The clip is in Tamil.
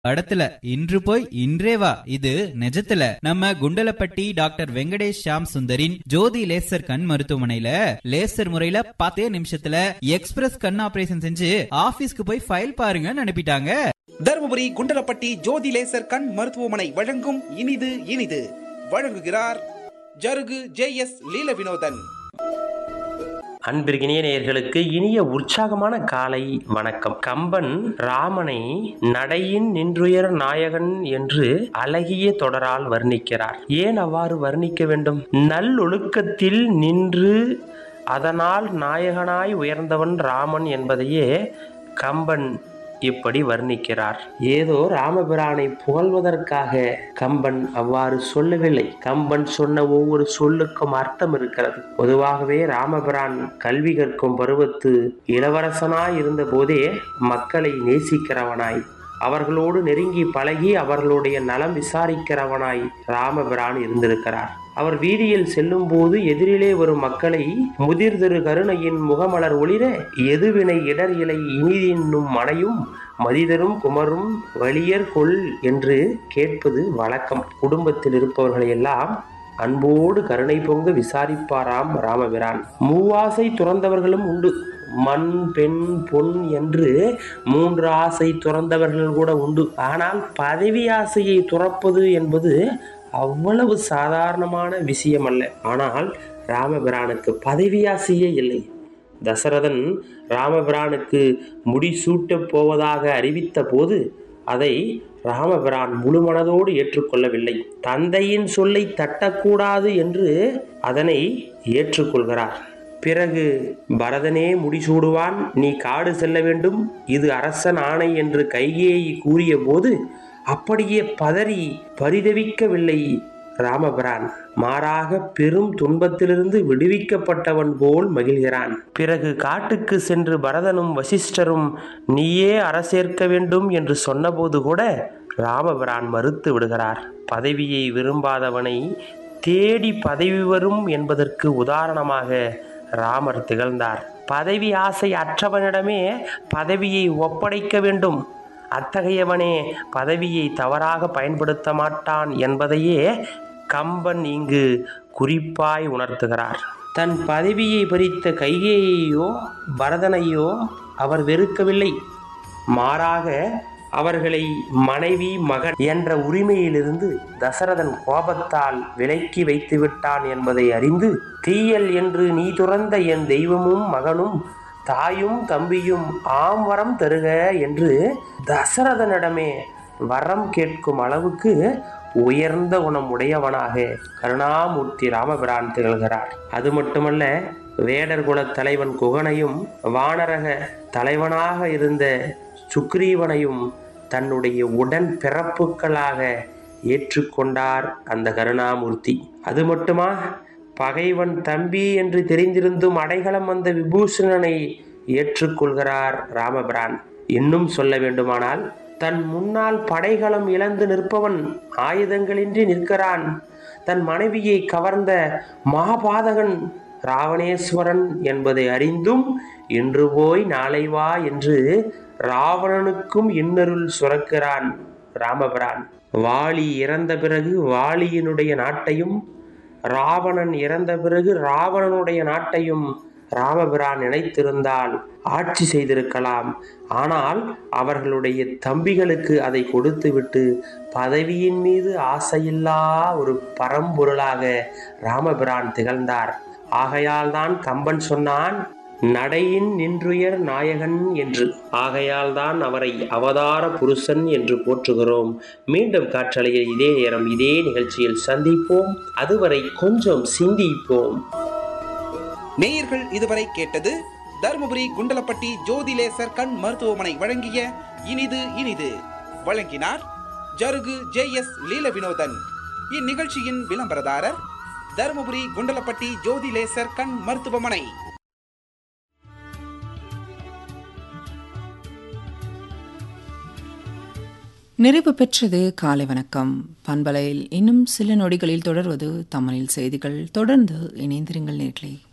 படத்துல இன்று போய் இன்றே வா இது நிஜத்துல நம்ம குண்டலப்பட்டி டாக்டர் வெங்கடேஷ் ஷாம் சுந்தரின் ஜோதி லேசர் கண் மருத்துவமனையில லேசர் முறையில பத்தே நிமிஷத்துல எக்ஸ்பிரஸ் கண் ஆபரேஷன் செஞ்சு ஆபீஸ்க்கு போய் ஃபைல் பாருங்கன்னு அனுப்பிட்டாங்க தருமபுரி குண்டலப்பட்டி ஜோதி லேசர் கண் மருத்துவமனை வழங்கும் இனிது இனிது வழங்குகிறார் ஜருகு ஜே எஸ் லீல வினோதன் அன்பிற்கினிய நேயர்களுக்கு இனிய உற்சாகமான காலை வணக்கம் கம்பன் ராமனை நடையின் நின்றுயர் நாயகன் என்று அழகிய தொடரால் வர்ணிக்கிறார் ஏன் அவ்வாறு வர்ணிக்க வேண்டும் நல்லொழுக்கத்தில் நின்று அதனால் நாயகனாய் உயர்ந்தவன் ராமன் என்பதையே கம்பன் இப்படி வர்ணிக்கிறார் ஏதோ ராமபிரானை புகழ்வதற்காக கம்பன் அவ்வாறு சொல்லவில்லை கம்பன் சொன்ன ஒவ்வொரு சொல்லுக்கும் அர்த்தம் இருக்கிறது பொதுவாகவே ராமபிரான் கல்வி கற்கும் பருவத்து இளவரசனாய் இருந்த போதே மக்களை நேசிக்கிறவனாய் அவர்களோடு நெருங்கி பழகி அவர்களுடைய நலம் விசாரிக்கிறவனாய் ராமபிரான் இருந்திருக்கிறார் அவர் வீதியில் செல்லும் போது எதிரிலே வரும் மக்களை முதிர் திரு கருணையின் முகமலர் ஒளிர எதுவினை இடர் இலை இனிதென்னும் மனையும் மதிதரும் குமரும் வலியர் கொள் என்று கேட்பது வழக்கம் குடும்பத்தில் இருப்பவர்களை எல்லாம் அன்போடு கருணை பொங்க விசாரிப்பாராம் ராமபிரான் மூவாசை துறந்தவர்களும் உண்டு மண் பெண் பொன் என்று மூன்று ஆசை துறந்தவர்கள் கூட உண்டு ஆனால் பதவி ஆசையை துறப்பது என்பது அவ்வளவு சாதாரணமான விஷயம் அல்ல ஆனால் ராமபிரானுக்கு பதவி ஆசையே இல்லை தசரதன் ராமபிரானுக்கு முடிசூட்டப் போவதாக அறிவித்த போது அதை ராமபிரான் முழுமனதோடு ஏற்றுக்கொள்ளவில்லை தந்தையின் சொல்லை தட்டக்கூடாது என்று அதனை ஏற்றுக்கொள்கிறார் பிறகு பரதனே முடிசூடுவான் நீ காடு செல்ல வேண்டும் இது அரசன் ஆணை என்று கைகேயி கூறிய போது அப்படியே பதறி பரிதவிக்கவில்லை ராமபிரான் மாறாக பெரும் துன்பத்திலிருந்து விடுவிக்கப்பட்டவன் போல் மகிழ்கிறான் பிறகு காட்டுக்கு சென்று பரதனும் வசிஷ்டரும் நீயே அரசேற்க வேண்டும் என்று சொன்னபோது கூட ராமபிரான் மறுத்து விடுகிறார் பதவியை விரும்பாதவனை தேடி பதவி வரும் என்பதற்கு உதாரணமாக ராமர் திகழ்ந்தார் பதவி ஆசை அற்றவனிடமே பதவியை ஒப்படைக்க வேண்டும் அத்தகையவனே பதவியை தவறாக பயன்படுத்த மாட்டான் என்பதையே கம்பன் இங்கு குறிப்பாய் உணர்த்துகிறார் தன் பதவியை பறித்த கைகேயையோ பரதனையோ அவர் வெறுக்கவில்லை மாறாக அவர்களை மனைவி மகன் என்ற உரிமையிலிருந்து தசரதன் கோபத்தால் விலக்கி வைத்து விட்டான் என்பதை அறிந்து தீயல் என்று நீ துறந்த என் தெய்வமும் மகனும் தாயும் தம்பியும் ஆம் வரம் தருக என்று தசரதனிடமே வரம் கேட்கும் அளவுக்கு உயர்ந்த குணம் உடையவனாக கருணாமூர்த்தி ராமபிரான் திகழ்கிறார் அது மட்டுமல்ல வேடர் குல தலைவன் குகனையும் வானரக தலைவனாக இருந்த சுக்ரீவனையும் தன்னுடைய உடன் பிறப்புகளாக ஏற்றுக்கொண்டார் அந்த கருணாமூர்த்தி அது மட்டுமா பகைவன் தம்பி என்று தெரிந்திருந்தும் அடைகலம் வந்த விபூஷணனை ஏற்றுக்கொள்கிறார் ராமபிரான் இன்னும் சொல்ல வேண்டுமானால் தன் முன்னால் படைகளம் இழந்து நிற்பவன் ஆயுதங்களின்றி நிற்கிறான் தன் மனைவியை கவர்ந்த மகாபாதகன் ராவணேஸ்வரன் என்பதை அறிந்தும் இன்று போய் நாளை வா என்று ராவணனுக்கும் இன்னருள் சுரக்கிறான் ராமபிரான் வாலி இறந்த பிறகு வாலியினுடைய நாட்டையும் ராவணன் இறந்த பிறகு ராவணனுடைய நாட்டையும் ராமபிரான் நினைத்திருந்தால் ஆட்சி செய்திருக்கலாம் ஆனால் அவர்களுடைய தம்பிகளுக்கு அதை கொடுத்துவிட்டு பதவியின் மீது ஆசையில்லா ஒரு பரம்பொருளாக ராமபிரான் திகழ்ந்தார் ஆகையால் தான் கம்பன் சொன்னான் நடையின் நின்றுயர் நாயகன் என்று ஆகையால் தான் அவரை அவதார புருஷன் என்று போற்றுகிறோம் மீண்டும் காற்றலையில் இதே நேரம் இதே நிகழ்ச்சியில் சந்திப்போம் அதுவரை கொஞ்சம் சிந்திப்போம் நேயர்கள் இதுவரை கேட்டது தருமபுரி குண்டலப்பட்டி ஜோதி லேசர் கண் மருத்துவமனை வழங்கிய இனிது இனிது வழங்கினார் ஜருகு ஜே எஸ் லீல வினோதன் இந்நிகழ்ச்சியின் விளம்பரதாரர் தருமபுரி குண்டலப்பட்டி ஜோதி லேசர் கண் மருத்துவமனை நிறைவு பெற்றது காலை வணக்கம் பண்பலையில் இன்னும் சில நொடிகளில் தொடர்வது தமிழில் செய்திகள் தொடர்ந்து இணைந்திருங்கள் நேர்களே